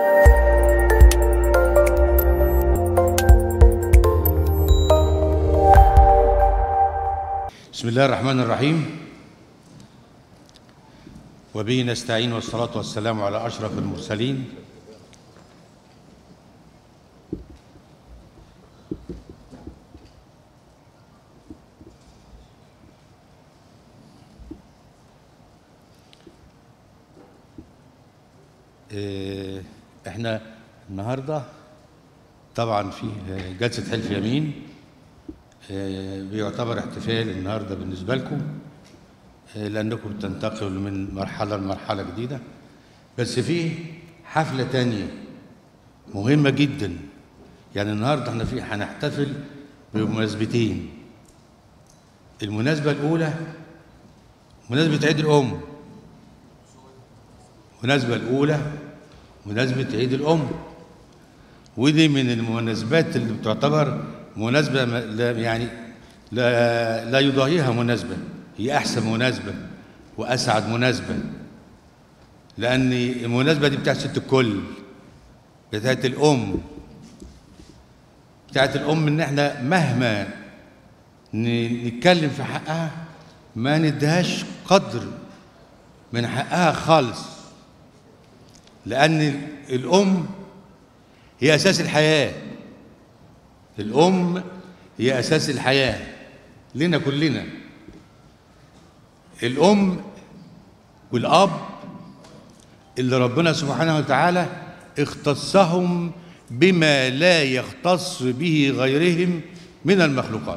بسم الله الرحمن الرحيم وبه نستعين والصلاة والسلام على أشرف المرسلين إيه، احنا النهارده طبعا في جلسة حلف يمين آه، بيعتبر احتفال النهارده بالنسبه لكم آه، لانكم تنتقلوا من مرحله لمرحله جديده بس في حفله تانية مهمه جدا يعني النهارده احنا في هنحتفل بمناسبتين المناسبه الاولى مناسبه عيد الام المناسبه الاولى مناسبه عيد الام ودي من المناسبات اللي بتعتبر مناسبة ما- لا يعني لا, لا يضاهيها مناسبة هي أحسن مناسبة وأسعد مناسبة لأن المناسبة دي بتاعت ست الكل بتاعت الأم بتاعت الأم إن إحنا مهما ن- نتكلم في حقها ما نديهاش قدر من حقها خالص لأن الأم هي أساس الحياة الأم هي أساس الحياة لنا كلنا الأم والأب اللي ربنا سبحانه وتعالى اختصهم بما لا يختص به غيرهم من المخلوقات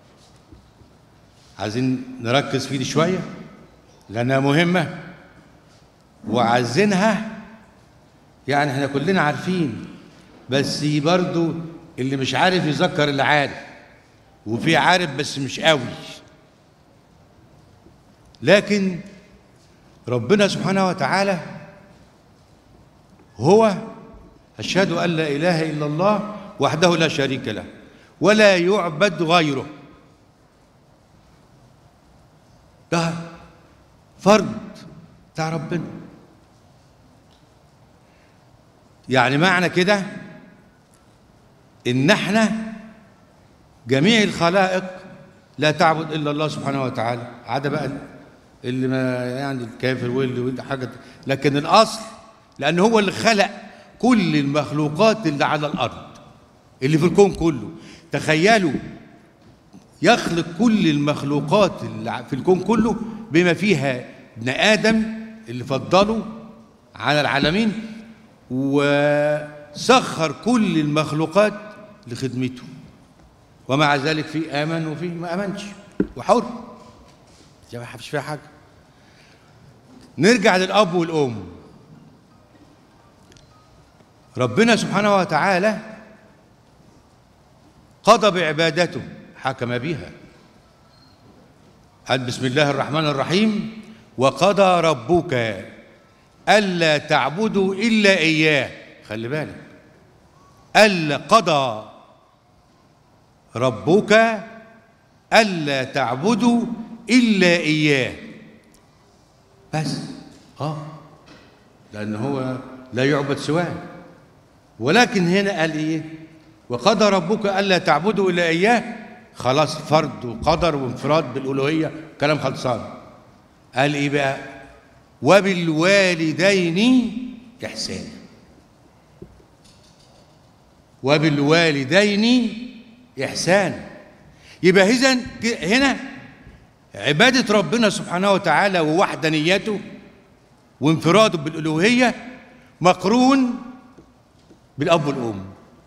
عايزين نركز فيه دي شوية لأنها مهمة وعايزينها يعني احنا كلنا عارفين بس برضو اللي مش عارف يذكر اللي عارف وفي عارف بس مش قوي لكن ربنا سبحانه وتعالى هو أشهد أن لا إله إلا الله وحده لا شريك له ولا يعبد غيره ده فرض بتاع ربنا يعني معنى كده ان احنا جميع الخلائق لا تعبد الا الله سبحانه وتعالى عدا بقى اللي ما يعني الكافر واللي واللي حاجه لكن الاصل لان هو اللي خلق كل المخلوقات اللي على الارض اللي في الكون كله تخيلوا يخلق كل المخلوقات اللي في الكون كله بما فيها ابن ادم اللي فضله على العالمين وسخر كل المخلوقات لخدمته ومع ذلك في امن وفي ما امنش وحر دي ما فيش فيها حاجه نرجع للاب والام ربنا سبحانه وتعالى قضى بعبادته حكم بها قال بسم الله الرحمن الرحيم وقضى ربك ألا تعبدوا إلا إياه خلي بالك ألا قضى ربك ألا تعبدوا إلا إياه بس آه لأن هو لا يعبد سواه ولكن هنا قال إيه وقضى ربك ألا تعبدوا إلا إياه خلاص فرض وقدر وانفراد بالألوهية كلام خلصان قال إيه بقى وبالوالدين إحسانا وبالوالدين إحسانا يبقى إذن هنا عبادة ربنا سبحانه وتعالى ووحدانيته وانفراده بالألوهية مقرون بالأب والأم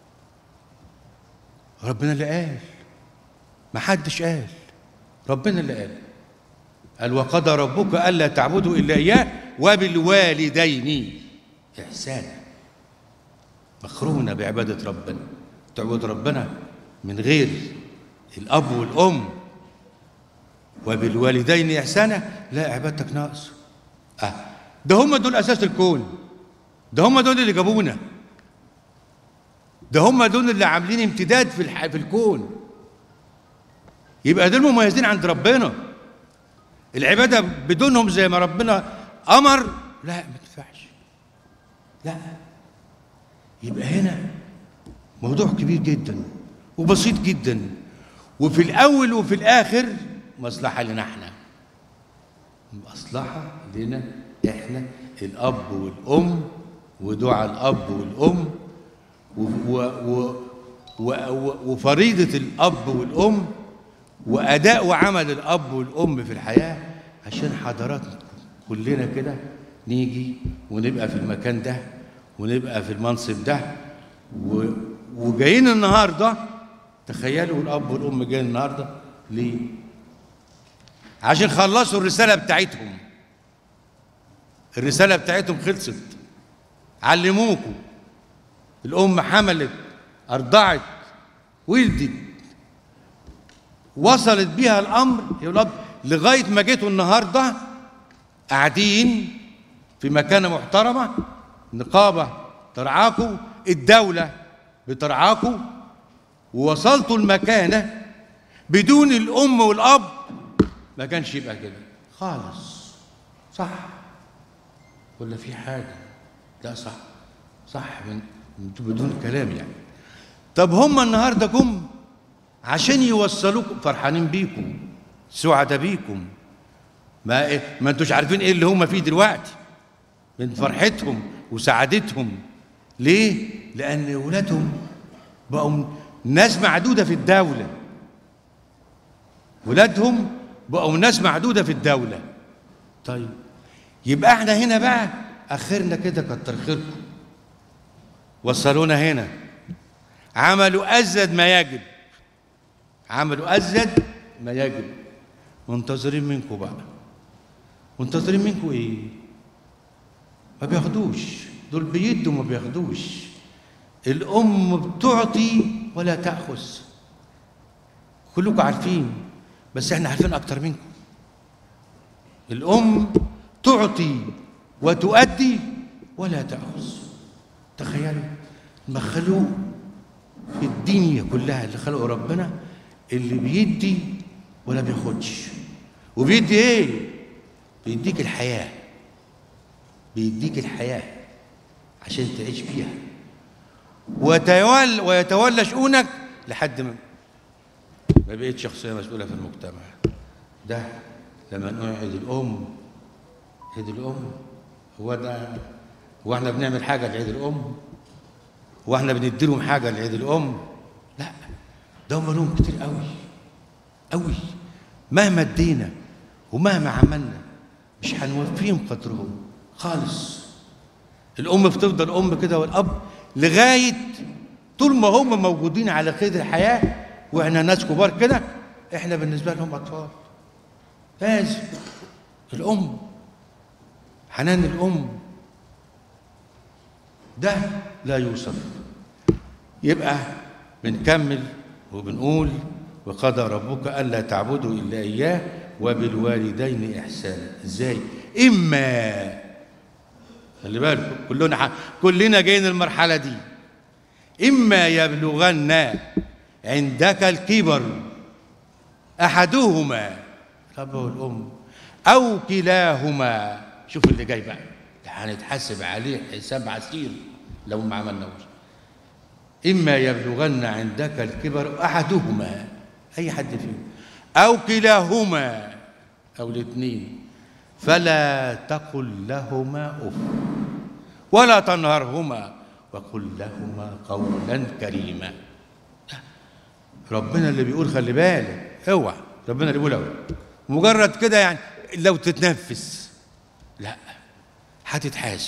ربنا اللي قال ما حدش قال ربنا اللي قال قال وقضى ربك ألا تعبدوا إلا إياه وبالوالدين إحسانا مقرونة بعبادة ربنا تعبد ربنا من غير الأب والأم وبالوالدين إحسانا لا عبادتك ناقص آه ده هم دول أساس الكون ده هم دول اللي جابونا ده هم دول اللي عاملين امتداد في الح... في الكون يبقى دول مميزين عند ربنا العبادة بدونهم زي ما ربنا أمر لا ما تنفعش لا يبقى هنا موضوع كبير جدا وبسيط جدا وفي الاول وفي الاخر مصلحه لنا احنا مصلحه لنا احنا الاب والام ودعاء الاب والام و و و و وفريضه الاب والام واداء وعمل الاب والام في الحياه عشان حضراتنا كلنا كده نيجي ونبقى في المكان ده ونبقى في المنصب ده و... وجايين النهارده تخيلوا الاب والام جايين النهارده ليه؟ عشان خلصوا الرساله بتاعتهم الرساله بتاعتهم خلصت علموكم الام حملت ارضعت ولدت وصلت بيها الامر يا الاب لغايه ما جيتوا النهارده قاعدين في مكانه محترمه نقابه ترعاكم الدوله بترعاكم ووصلتوا المكانه بدون الام والاب ما كانش يبقى كده خالص صح ولا في حاجه لا صح صح من بدون كلام يعني طب هم النهارده جم عشان يوصلوكم فرحانين بيكم سعداء بيكم ما إيه ما انتوش عارفين ايه اللي هم فيه دلوقتي من فرحتهم وسعادتهم ليه؟ لأن ولادهم بقوا ناس معدودة في الدولة ولادهم بقوا ناس معدودة في الدولة طيب يبقى احنا هنا بقى اخرنا كده كتر خيركم وصلونا هنا عملوا ازيد ما يجب عملوا ازيد ما يجب منتظرين منكم بقى منتظرين منكم ايه ما بياخدوش دول بيدوا ما بياخدوش الام بتعطي ولا تاخذ كلكم عارفين بس احنا عارفين اكتر منكم الام تعطي وتؤدي ولا تاخذ تخيلوا المخلوق في الدنيا كلها اللي خلقه ربنا اللي بيدي ولا بياخدش وبيدي ايه بيديك الحياه بيديك الحياه عشان تعيش فيها ويتولى ويتولى شؤونك لحد ما ما بقيت شخصيه مسؤوله في المجتمع ده لما نقول عيد الام عيد الام هو ده هو احنا بنعمل حاجه لعيد الام هو احنا بندي لهم حاجه لعيد الام لا ده هم لهم كتير قوي قوي مهما ادينا ومهما عملنا مش هنوفيهم قدرهم خالص الام بتفضل ام كده والاب لغايه طول ما هم موجودين على قيد الحياه واحنا ناس كبار كده احنا بالنسبه لهم اطفال لازم الام حنان الام ده لا يوصف يبقى بنكمل وبنقول وقضى ربك الا تعبدوا الا اياه وبالوالدين احسانا ازاي اما خلي بالكم كلنا ح... كلنا جايين المرحله دي اما يبلغن عندك الكبر احدهما الاب والام او كلاهما شوف اللي جاي بقى ده هنتحاسب عليه حساب عسير لو ما عملناهوش اما يبلغن عندك الكبر احدهما اي حد فيهم او كلاهما او الاثنين فلا تقل لهما اف ولا تنهرهما وقل لهما قولا كريما ربنا اللي بيقول خلي بالك اوعى ربنا اللي بيقول اوعى مجرد كده يعني لو تتنفس لا هتتحاسب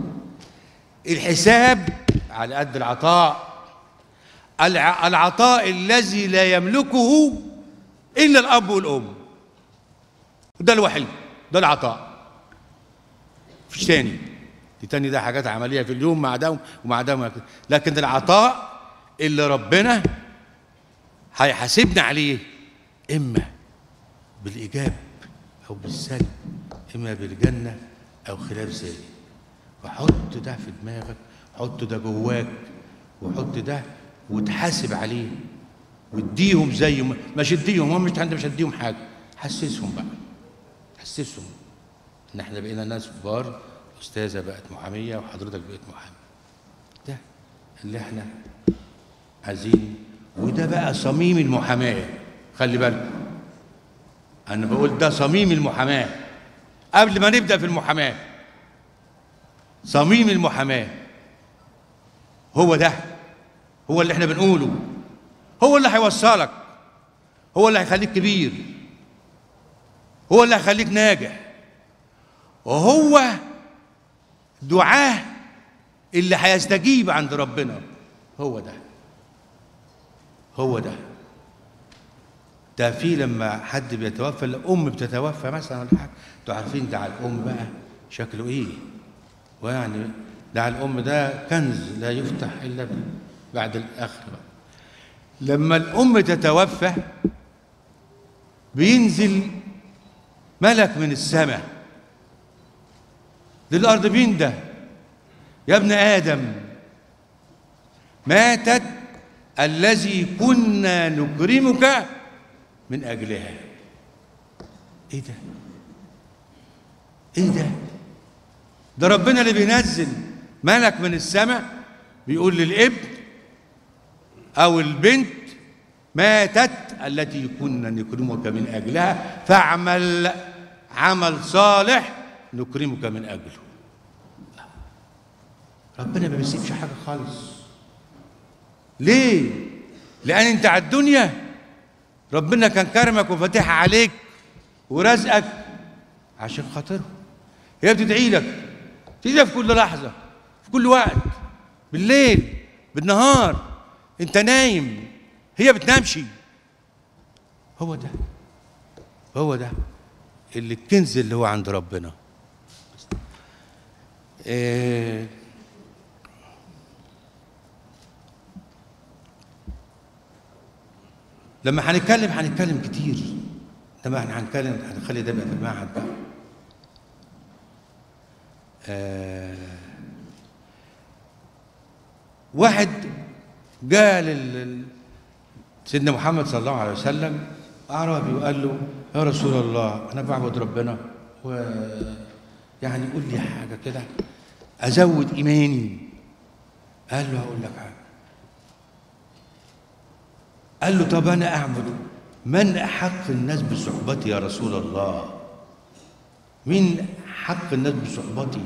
الحساب على قد العطاء الع- العطاء الذي لا يملكه الا الاب والام ده الوحيد ده العطاء مفيش تاني التاني ده حاجات عمليه في اليوم مع ده ومع ده ومع كده. لكن العطاء اللي ربنا هيحاسبنا عليه اما بالايجاب او بالسلب اما بالجنه او خلاف ذلك فحط ده في دماغك حط ده جواك وحط ده وتحاسب عليه واديهم زي ما مش اديهم هم مش انت مش هتديهم حاجه حسسهم بقى حسسهم ان احنا بقينا ناس كبار استاذه بقت محاميه وحضرتك بقيت محامي ده اللي احنا عايزين وده بقى صميم المحاماه خلي بالكم انا بقول ده صميم المحاماه قبل ما نبدا في المحاماه صميم المحاماه هو ده هو اللي احنا بنقوله هو اللي هيوصلك هو اللي هيخليك كبير هو اللي هيخليك ناجح وهو دعاه اللي هيستجيب عند ربنا هو ده هو ده ده في لما حد بيتوفى الام بتتوفى مثلا ولا حاجه انتوا عارفين دعاء الام بقى شكله ايه ويعني دعاء الام ده كنز لا يفتح الا بعد الاخر بقى لما الام تتوفى بينزل ملك من السماء للارض بينده يا ابن ادم ماتت الذي كنا نكرمك من اجلها ايه ده ايه ده ده ربنا اللي بينزل ملك من السماء بيقول للابن او البنت ماتت التي كنا نكرمك من اجلها فاعمل عمل صالح نكرمك من اجله ربنا ما بيسيبش حاجه خالص ليه لان انت على الدنيا ربنا كان كرمك وفاتحها عليك ورزقك عشان خاطره هي بتدعي لك تدعي لك في كل لحظه في كل وقت بالليل بالنهار انت نايم هي بتنامش هو ده هو ده اللي الكنز اللي هو عند ربنا إيه لما هنتكلم هنتكلم كتير لما احنا هنتكلم هنخلي ده بقى في المعهد بقى آه واحد جاء لل سيدنا محمد صلى الله عليه وسلم أعرابي وقال له يا رسول الله أنا بعبد ربنا و يعني قول لي حاجة كده أزود إيماني قال له هقول لك حاجة قال له طب أنا أعبد من أحق الناس بصحبتي يا رسول الله مين حق الناس بصحبتي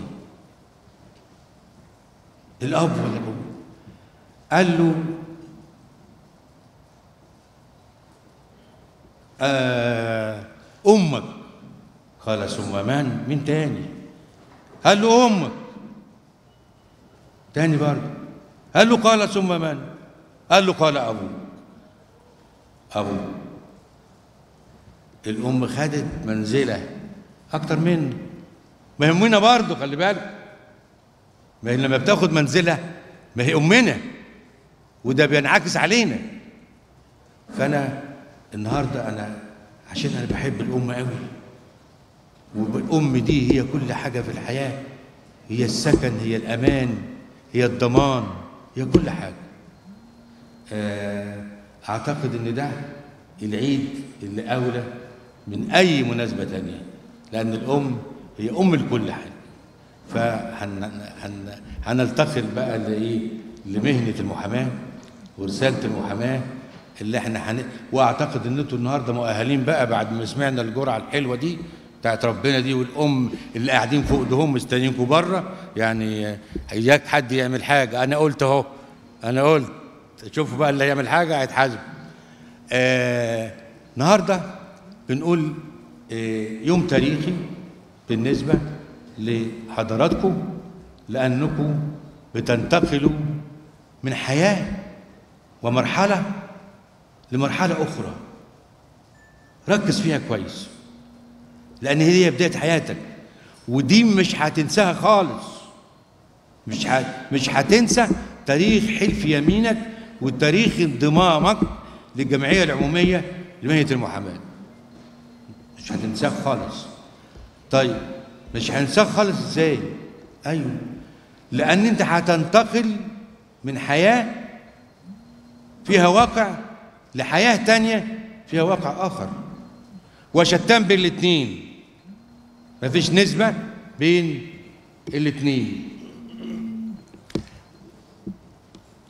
الأب ولا الأم قال له آه أمك قال ثم من مين تاني قال له أمك تاني برضه قال له قال ثم من قال له قال أبوك أبوك الأم خدت منزلة أكتر منه ما يهمنا برضه خلي بالك ما هي لما بتاخد منزلة ما هي أمنا وده بينعكس علينا فأنا النهاردة أنا عشان أنا بحب الأم قوي والأم دي هي كل حاجة في الحياة هي السكن هي الأمان هي الضمان هي كل حاجة أعتقد إن ده العيد اللي أولى من أي مناسبة تانية لأن الأم هي أم لكل حاجة فهنلتقل بقى لإيه لمهنة المحاماة ورسالة المحاماة اللي احنا هن... واعتقد ان انتوا النهارده مؤهلين بقى بعد ما سمعنا الجرعه الحلوه دي بتاعت ربنا دي والام اللي قاعدين فوق دهم مستنيينكم بره يعني اياك حد يعمل حاجه انا قلت اهو انا قلت شوفوا بقى اللي يعمل حاجه هيتحاسب آه النهارده بنقول آه يوم تاريخي بالنسبه لحضراتكم لانكم بتنتقلوا من حياه ومرحله لمرحلة أخرى ركز فيها كويس لأن هي بداية حياتك ودي مش هتنساها خالص مش ه... مش هتنسى تاريخ حلف يمينك وتاريخ انضمامك للجمعية العمومية لمهنة المحاماة مش هتنساه خالص طيب مش هنساه خالص ازاي ايوه لان انت هتنتقل من حياه فيها واقع لحياة تانية فيها واقع آخر وشتان بين الاثنين مفيش نسبة بين الاثنين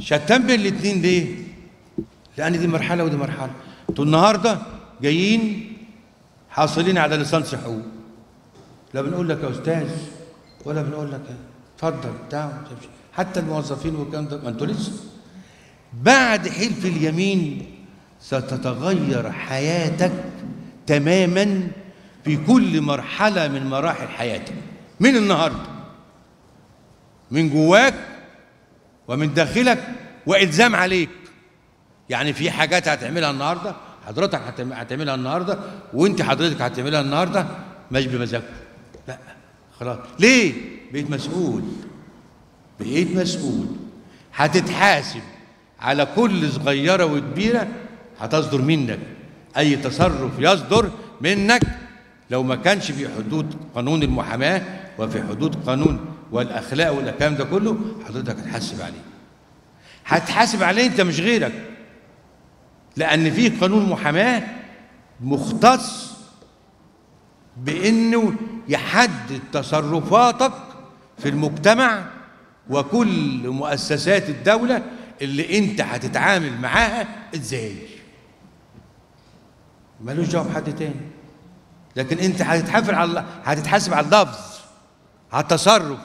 شتان بين الاثنين ليه لان دي مرحله ودي مرحله انتوا النهارده جايين حاصلين على ليسانس حقوق لا بنقول لك يا استاذ ولا بنقول لك إيه. اتفضل تعال تمشي. حتى الموظفين والكلام ده ما انتوا لسه بعد حلف اليمين ستتغير حياتك تماما في كل مرحله من مراحل حياتك من النهارده من جواك ومن داخلك والزام عليك يعني في حاجات هتعملها النهارده حضرتك هتعم- هتعملها النهارده وانت حضرتك هتعملها النهارده مش بمزاجك لا خلاص ليه بقيت مسؤول بقيت مسؤول هتتحاسب على كل صغيره وكبيره هتصدر منك اي تصرف يصدر منك لو ما كانش في حدود قانون المحاماه وفي حدود قانون والاخلاق والكلام ده كله حضرتك هتحاسب عليه هتحاسب عليه انت مش غيرك لان في قانون محاماه مختص بانه يحدد تصرفاتك في المجتمع وكل مؤسسات الدوله اللي انت هتتعامل معاها ازاي ملوش دعوه بحد تاني لكن انت هتتحاسب على هتتحاسب على اللفظ على التصرف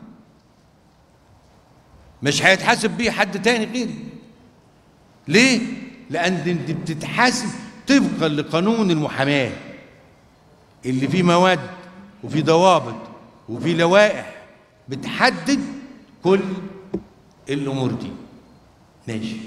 مش هيتحاسب بيه حد تاني غيرك ليه لان انت بتتحاسب طبقا لقانون المحاماه اللي فيه مواد وفيه ضوابط وفيه لوائح بتحدد كل الامور دي ماشي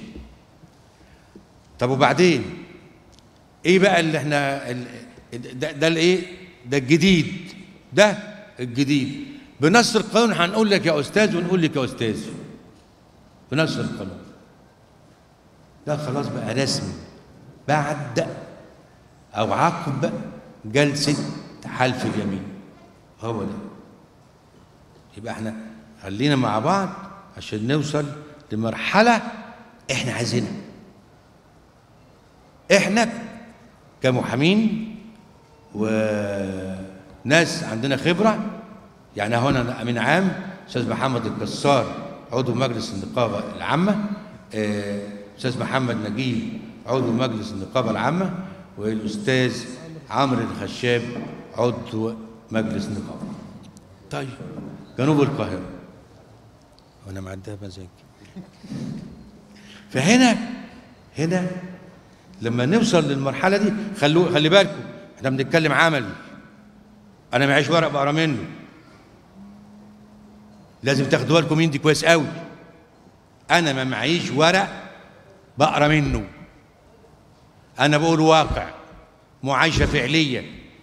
طب وبعدين ايه بقى اللي احنا ال- ده, ده الايه ده الجديد ده الجديد بنص القانون هنقول لك يا استاذ ونقول لك يا استاذ بنص القانون ده خلاص بقى رسمي بعد او عقب جلسه حلف اليمين هو ده يبقى احنا خلينا مع بعض عشان نوصل لمرحله احنا عايزينها احنا كمحامين وناس عندنا خبره يعني هنا امين عام استاذ محمد الكسار عضو مجلس النقابه العامه آه، استاذ محمد نجيب عضو مجلس النقابه العامه والاستاذ عمرو الخشاب عضو مجلس النقابه طيب جنوب القاهره وانا معدها مزاج فهنا هنا لما نوصل للمرحله دي خلوا خلي بالكم احنا بنتكلم عملي انا معيش ورق بقرا منه لازم تاخدوا بالكم من دي كويس قوي انا ما معيش ورق بقرا منه انا بقول واقع معايشه فعليه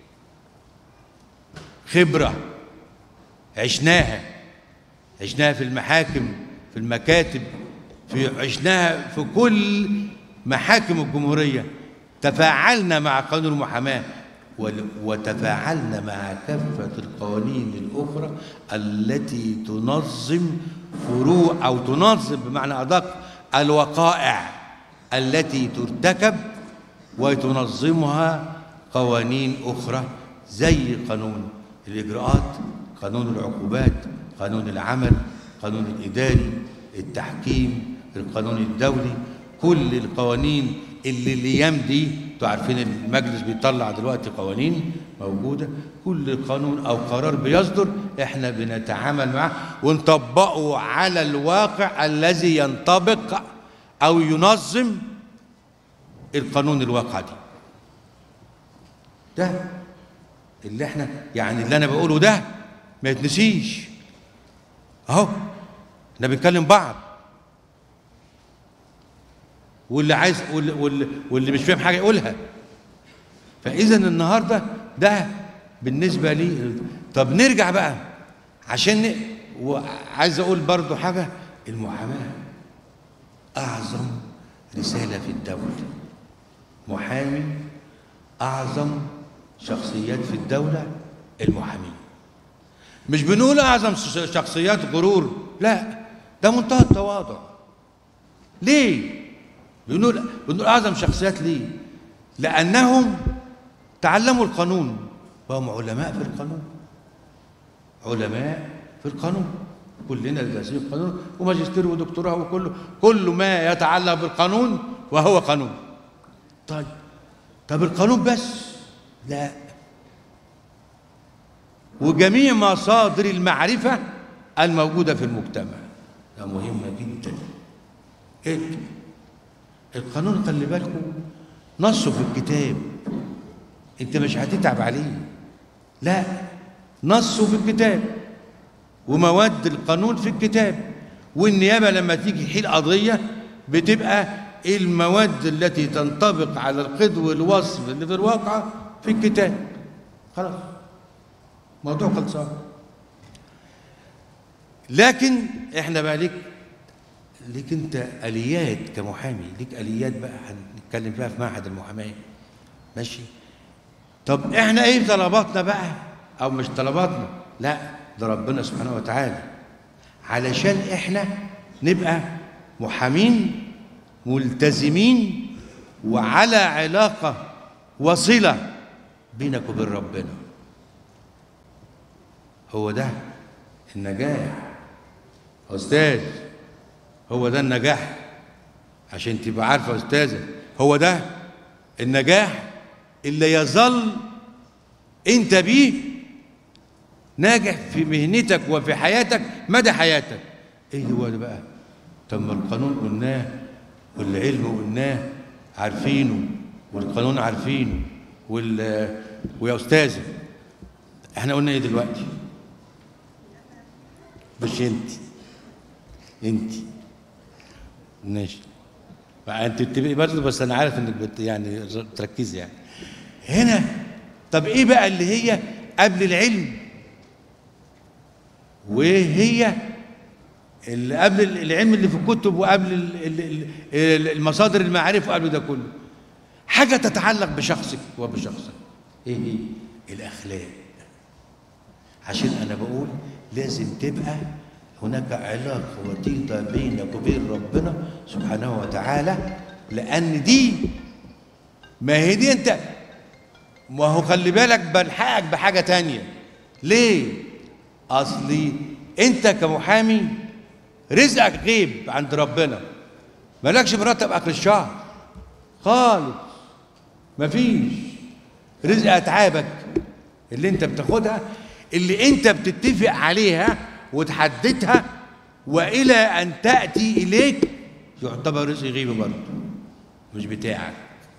خبره عشناها عشناها في المحاكم في المكاتب في عشناها في كل محاكم الجمهوريه تفاعلنا مع قانون المحاماه ول- وتفاعلنا مع كافه القوانين الاخرى التي تنظم فروع او تنظم بمعنى ادق الوقائع التي ترتكب وتنظمها قوانين اخرى زي قانون الاجراءات قانون العقوبات قانون العمل قانون الاداري التحكيم القانون الدولي كل القوانين اللي الايام دي انتوا عارفين المجلس بيطلع دلوقتي قوانين موجوده كل قانون او قرار بيصدر احنا بنتعامل معاه ونطبقه على الواقع الذي ينطبق او ينظم القانون الواقع دي ده اللي احنا يعني اللي انا بقوله ده ما يتنسيش اهو احنا بنكلم بعض واللي عايز واللي, واللي, واللي مش فاهم حاجه يقولها فاذا النهارده ده بالنسبه لي طب نرجع بقى عشان ن... وعايز اقول برضو حاجه المحاماه اعظم رساله في الدوله محامي اعظم شخصيات في الدوله المحامين مش بنقول اعظم شخصيات غرور لا ده منتهى التواضع ليه بنقول بنقول اعظم شخصيات ليه لانهم تعلموا القانون وهم علماء في القانون علماء في القانون كلنا دارسين القانون وماجستير ودكتوراه وكله كل ما يتعلق بالقانون وهو قانون طيب طب القانون بس لا وجميع مصادر المعرفة الموجودة في المجتمع ده مهمة جدا إيه؟ القانون خلي بالكم نصه في الكتاب انت مش هتتعب عليه لا نصه في الكتاب ومواد القانون في الكتاب والنيابة لما تيجي تحيل قضية بتبقى المواد التي تنطبق على القيد والوصف اللي في الواقع في الكتاب خلاص موضوع خلصان لكن احنا بقى ليك ليك انت اليات كمحامي ليك اليات بقى هنتكلم فيها في معهد المحاماه ماشي طب احنا ايه طلباتنا بقى او مش طلباتنا لا ده ربنا سبحانه وتعالى علشان احنا نبقى محامين ملتزمين وعلى علاقة وصلة بينك وبين ربنا هو ده النجاح أستاذ هو ده النجاح عشان تبقى عارفة يا أستاذة هو ده النجاح اللي يظل أنت بيه ناجح في مهنتك وفي حياتك مدى حياتك ايه هو ده بقى طب ما القانون قلناه والعلم قلناه عارفينه والقانون عارفينه وال ويا استاذه احنا قلنا ايه دلوقتي مش انت انت ماشي انت بتبقي برضه بس انا عارف انك بت يعني تركزي يعني هنا طب ايه بقى اللي هي قبل العلم وهي اللي قبل العلم اللي في الكتب وقبل المصادر المعارف وقبل ده كله حاجة تتعلق بشخصك وبشخصك ايه هي الاخلاق عشان انا بقول لازم تبقى هناك علاقة وطيدة بينك وبين ربنا سبحانه وتعالى لأن دي ما هي دي أنت ما هو خلي بالك بلحقك بحاجة تانية ليه؟ أصلي أنت كمحامي رزقك غيب عند ربنا مالكش مرتب اخر الشهر خالص مفيش رزق اتعابك اللي انت بتاخدها اللي انت بتتفق عليها وتحددها والى ان تاتي اليك يعتبر رزق غيبي برضه مش بتاعك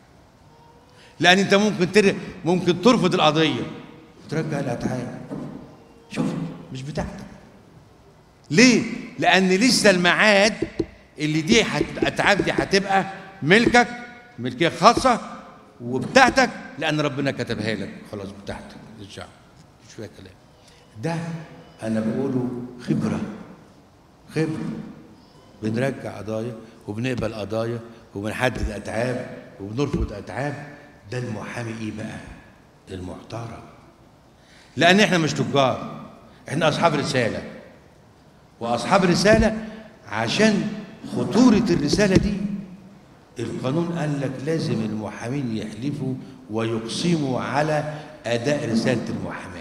لان انت ممكن تر... ممكن ترفض القضيه وترجع الاتعاب شوف مش بتاعتك ليه؟ لأن لسه الميعاد اللي دي أتعاب دي هتبقى ملكك ملكية خاصة وبتاعتك لأن ربنا كتبها لك خلاص بتاعتك للشعب مش فيها كلام ده أنا بقوله خبرة خبرة بنرجع قضايا وبنقبل قضايا وبنحدد أتعاب وبنرفض أتعاب ده المحامي إيه بقى؟ المحترم لأن إحنا مش تجار إحنا أصحاب رسالة واصحاب رساله عشان خطوره الرساله دي القانون قال لك لازم المحامين يحلفوا ويقسموا على اداء رساله المحاماه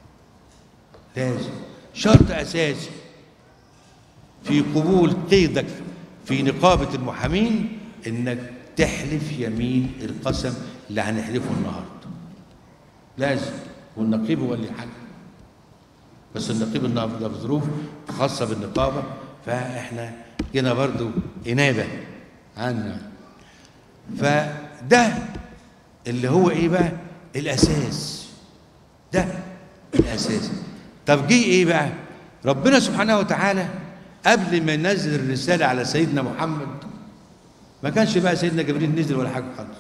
لازم شرط اساسي في قبول قيدك في نقابه المحامين انك تحلف يمين القسم اللي هنحلفه النهارده لازم والنقيب هو اللي يحلف بس النقيب النهارده بظروف خاصه بالنقابه فاحنا جينا برضو انابه عنا فده اللي هو ايه بقى الاساس ده الاساس طب جه ايه بقى ربنا سبحانه وتعالى قبل ما ينزل الرساله على سيدنا محمد ما كانش بقى سيدنا جبريل نزل ولا حاجه خالص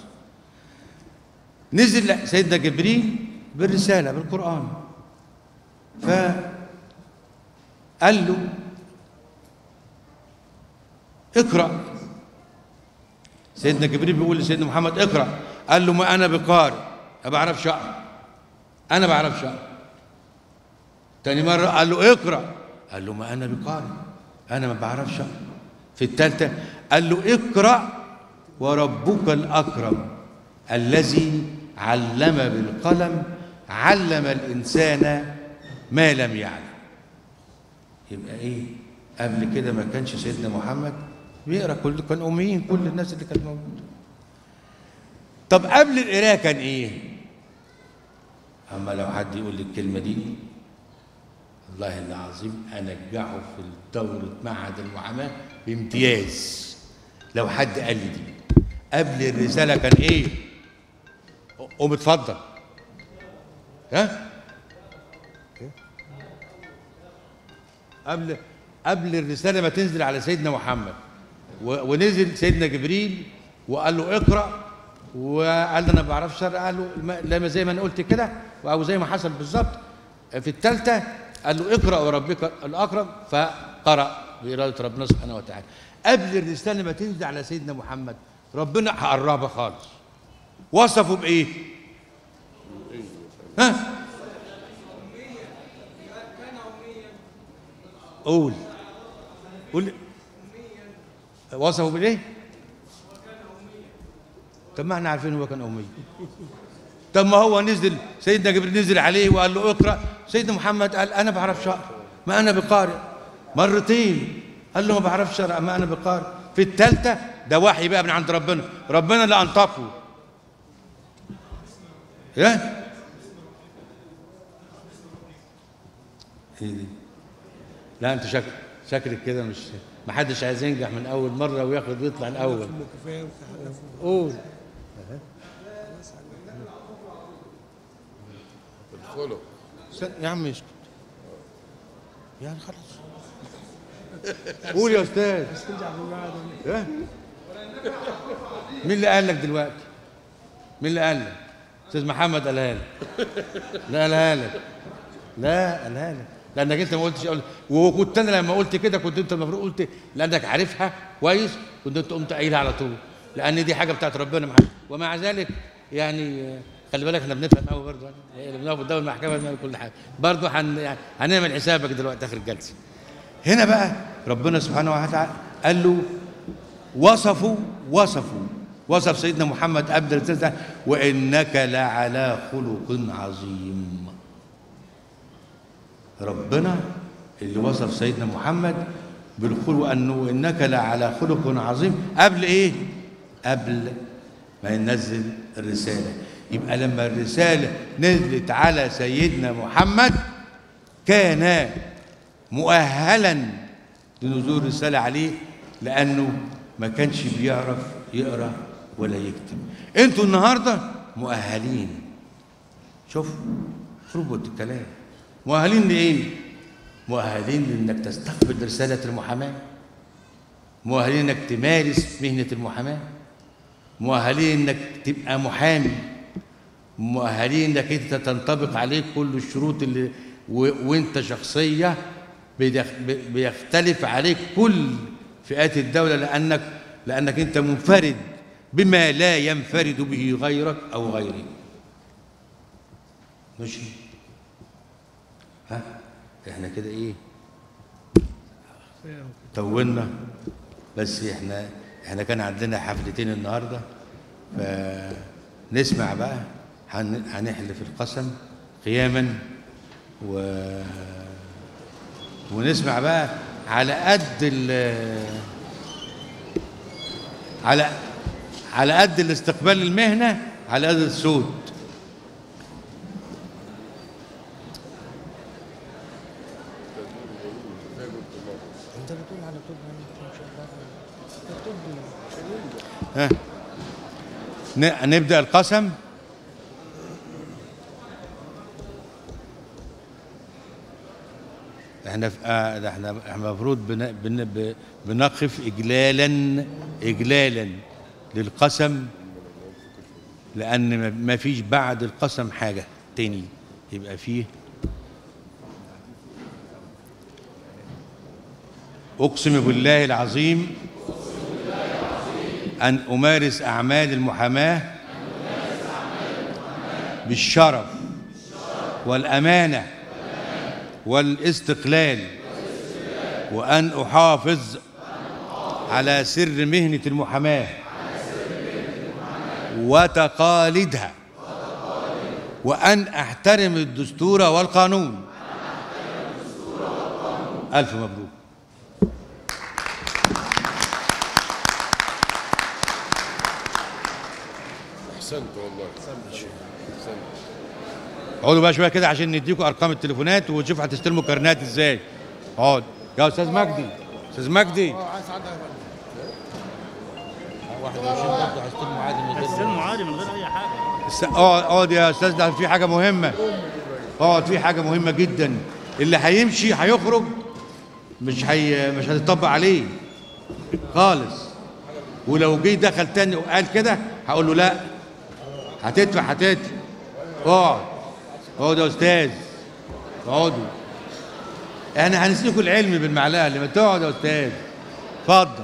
نزل سيدنا جبريل بالرساله بالقران فقال له اقرأ سيدنا جبريل بيقول لسيدنا محمد اقرأ قال له ما أنا بقارئ ما بعرفش أقرأ أنا ما بعرفش أقرأ تاني مرة قال له اقرأ قال له ما أنا بقارئ أنا ما بعرفش أقرأ في الثالثة قال له اقرأ وربك الأكرم الذي علم بالقلم علم الإنسان ما لم يعلم يبقى ايه قبل كده ما كانش سيدنا محمد بيقرا كل كان اميين كل الناس اللي كانت موجوده طب قبل القراءه كان ايه اما لو حد يقول لي الكلمه دي والله العظيم انجحه في دوره معهد المحاماه بامتياز لو حد قال لي دي قبل الرساله كان ايه قوم اتفضل ها قبل قبل الرساله ما تنزل على سيدنا محمد و- ونزل سيدنا جبريل وقال له اقرا وقال له انا ما بعرفش شرع قال له ما- لما زي ما انا قلت كده او زي ما حصل بالظبط في الثالثه قال له اقرا وربك الاكرم فقرا باراده ربنا سبحانه وتعالى قبل الرساله ما تنزل على سيدنا محمد ربنا هقربها خالص وصفه بايه ها قول قول وصفه بالايه طب ما احنا عارفين هو كان امي طب ما هو نزل سيدنا جبريل نزل عليه وقال له اقرا سيدنا محمد قال انا بعرف اقرا ما انا بقارئ مرتين قال له ما بعرفش اقرا ما انا بقارئ في الثالثه ده وحي بقى من عند ربنا ربنا اللي انطقه ايه ايه دي لا انت شكل شكلك كده مش ما حدش عايز ينجح من اول مره وياخد ويطلع الاول قول الخلق استنى يا عم اسكت يعني خلاص قول يا استاذ إيه؟ مين اللي قال لك دلوقتي مين اللي قال لك استاذ محمد قالها لك لا قالها لك لا قالها لك لانك انت ما قلتش أقول وكنت انا لما قلت كده كنت انت المفروض قلت لانك عارفها كويس كنت انت قمت قايلها على طول لان دي حاجه بتاعت ربنا معاك ومع ذلك يعني آه، خلي بالك احنا بنفهم قوي برضه يعني بنقف قدام المحكمه بنعمل كل حاجه برضه هن يعني هنعمل حسابك دلوقتي اخر الجلسه هنا بقى ربنا سبحانه وتعالى قال له وصفوا وصفوا وصف سيدنا محمد قبل الرسالة وإنك لعلى خلق عظيم ربنا اللي وصف سيدنا محمد بالخلق أنه إنك لعلى خلق عظيم قبل إيه؟ قبل ما ينزل الرسالة يبقى لما الرسالة نزلت على سيدنا محمد كان مؤهلا لنزول الرسالة عليه لأنه ما كانش بيعرف يقرأ ولا يكتب انتوا النهاردة مؤهلين شوف ربط الكلام مؤهلين لإيه؟ مؤهلين لأنك تستقبل رسالة المحاماة مؤهلين انك تمارس مهنة المحاماة مؤهلين انك تبقى محامي مؤهلين انك انت تنطبق عليك كل الشروط اللي و... وانت شخصيه بيدخ- بي- بيختلف عليك كل فئات الدوله لانك لانك انت منفرد بما لا ينفرد به غيرك او غيري ماشي ها احنا كده ايه طولنا بس احنا احنا كان عندنا حفلتين النهارده فنسمع بقى هن- هنحلف القسم قياما و ونسمع بقى على قد ال على على قد الاستقبال المهنه على قد الصوت انت بتقول على طول ما انت مش انت بتقول ها ن- نبدأ القسم احنا في آه ده احنا احنا المفروض بن بن ب- بنقف اجلالا اجلالا للقسم لان ما- ما فيش بعد القسم حاجه تاني يبقى فيه اقسم بالله العظيم أن أمارس أعمال المحاماة بالشرف والأمانة والاستقلال وأن أحافظ على سر مهنة المحاماة وتقاليدها وأن أحترم الدستور والقانون الف مبروك احسنت والله احسنت اقعدوا بقى شويه كده عشان نديكم ارقام التليفونات ونشوف هتستلموا كارنات ازاي اقعد يا استاذ مجدي استاذ مجدي عايز عندك 21 برضه هيستلموا عادي من غير استلموا عادي من غير اي حاجه است- اقعد اقعد يا استاذ ده في حاجه مهمه اقعد في حاجه مهمه جدا اللي هيمشي هيخرج مش هي مش هتطبق عليه خالص ولو جه دخل تاني وقال كده هقول له لا هتدفع هتدفع اقعد اقعد يا استاذ اقعدوا احنا هنسلكوا العلم بالمعلقه اللي ما تقعد يا استاذ اتفضل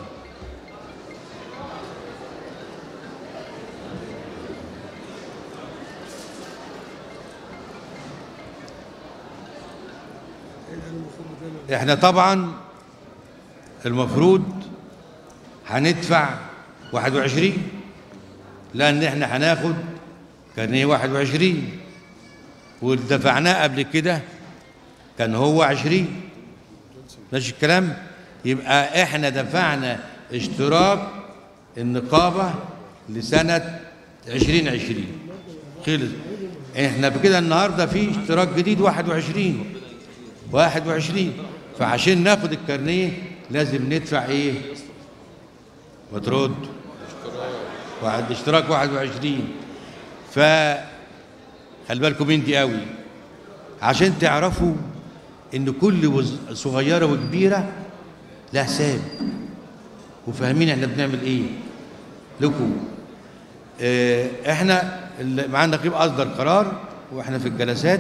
احنا طبعا المفروض هندفع 21 لان احنا هناخد كارنيه 21 واللي دفعناه قبل كده كان هو 20 ماشي الكلام يبقى احنا دفعنا اشتراك النقابه لسنه 2020 خلص احنا بكده النهارده في اشتراك جديد 21 21 فعشان ناخد الكارنيه لازم ندفع ايه ما ترد واحد اشتراك 21 ف خلي بالكم انت قوي عشان تعرفوا ان كل وز- صغيره وكبيره لها حساب وفاهمين احنا بنعمل ايه لكم اه احنا اللي معانا نقيب اصدر قرار واحنا في الجلسات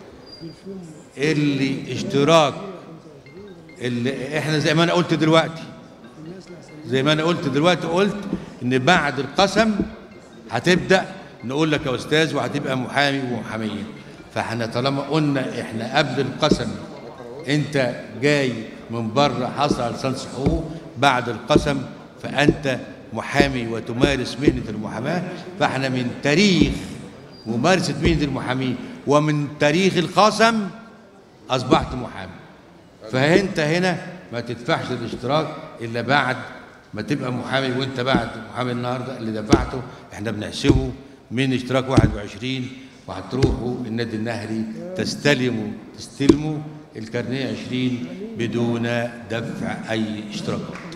اللي اشتراك اللي احنا زي ما انا قلت دلوقتي زي ما انا قلت دلوقتي قلت ان بعد القسم هتبدا نقول لك يا استاذ وهتبقى محامي ومحاميه فاحنا طالما قلنا احنا قبل القسم انت جاي من بره حصل على لسانس حقوق بعد القسم فانت محامي وتمارس مهنه المحاماه فاحنا من تاريخ ممارسه مهنه المحامين ومن تاريخ القسم اصبحت محامي فانت هنا ما تدفعش الاشتراك الا بعد ما تبقى محامي وانت بعد محامي النهارده اللي دفعته احنا بنحسبه من اشتراك 21 وهتروحوا النادي النهري تستلموا تستلموا الكارنيه 20 بدون دفع اي اشتراكات